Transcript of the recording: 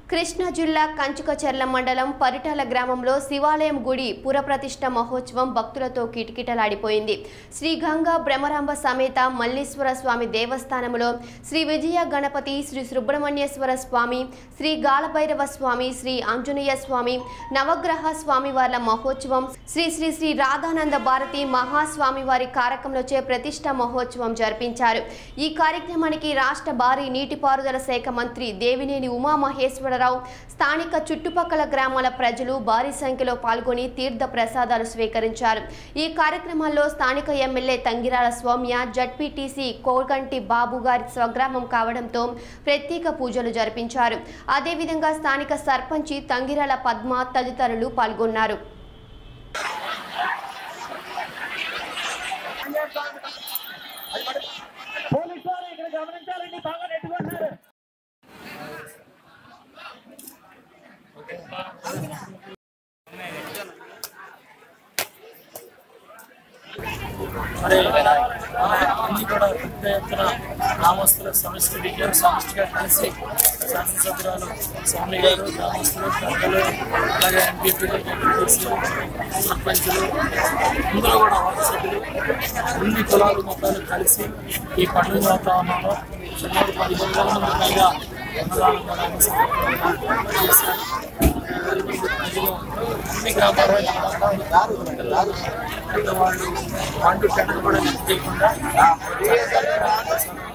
కృష్ణా జిల్లా కంచుకచెర్ల మండలం పరిటాల గ్రామంలో శివాలయం గుడి పురప్రతిష్ఠ మహోత్సవం భక్తులతో కిటకిటలాడిపోయింది శ్రీ గంగా బ్రహ్మరాంబ సమేత మల్లీశ్వర స్వామి దేవస్థానంలో శ్రీ విజయ గణపతి శ్రీ సుబ్రహ్మణ్యేశ్వర స్వామి శ్రీ గాలభైరవ స్వామి శ్రీ ఆంజనేయ స్వామి నవగ్రహ స్వామి వార్ల మహోత్సవం శ్రీ శ్రీ శ్రీ రాధానంద భారతి మహాస్వామి వారి కారకంలోచే ప్రతిష్ఠ మహోత్సవం జరిపించారు ఈ కార్యక్రమానికి రాష్ట్ర భారీ నీటిపారుదల శాఖ మంత్రి దేవినేని ఉమామహేశ్వరరావు స్థానిక చుట్టుపక్కల గ్రామాల ప్రజలు భారీ సంఖ్యలో పాల్గొని తీర్థ ప్రసాదాలు స్వీకరించారు ఈ కార్యక్రమాల్లో స్థానిక ఎమ్మెల్యే తంగిరాల సౌమ్య జడ్పీటీసీ కోగంటి బాబు గారి స్వగ్రామం కావడంతో ప్రత్యేక పూజలు జరిపించారు అదేవిధంగా స్థానిక సర్పంచి తంగిరాల పద్మ తదితరులు పాల్గొన్నారు పోలీసు వారు ఇక్కడ గమనించాలండి బాగా నెట్టుకుంటున్నారు మరి మన అన్ని కూడా పెద్ద ఎత్తున గ్రామస్తుల సమష్టి విజయం సమష్టిగా కలిసి శాసనసభ్యురాలు స్వామి గారు గ్రామస్తులు పెద్దలు అలాగే ఎంపీపీలు ఎంపీటీసీలు సర్పంచులు అందరూ కూడా వార్డు సభ్యులు అన్ని కులాలు మొత్తాలు కలిసి ఈ పండుగ వాతావరణంలో సుమారు పదిహేను వేల మంది పైగా అన్నదానం కూడా అన్ని సందర్భంగా చేశారు ప్రజలు అన్ని గ్రామాల్లో పెద్దవాళ్ళు వంట టెండర్ కూడా చేయకుండా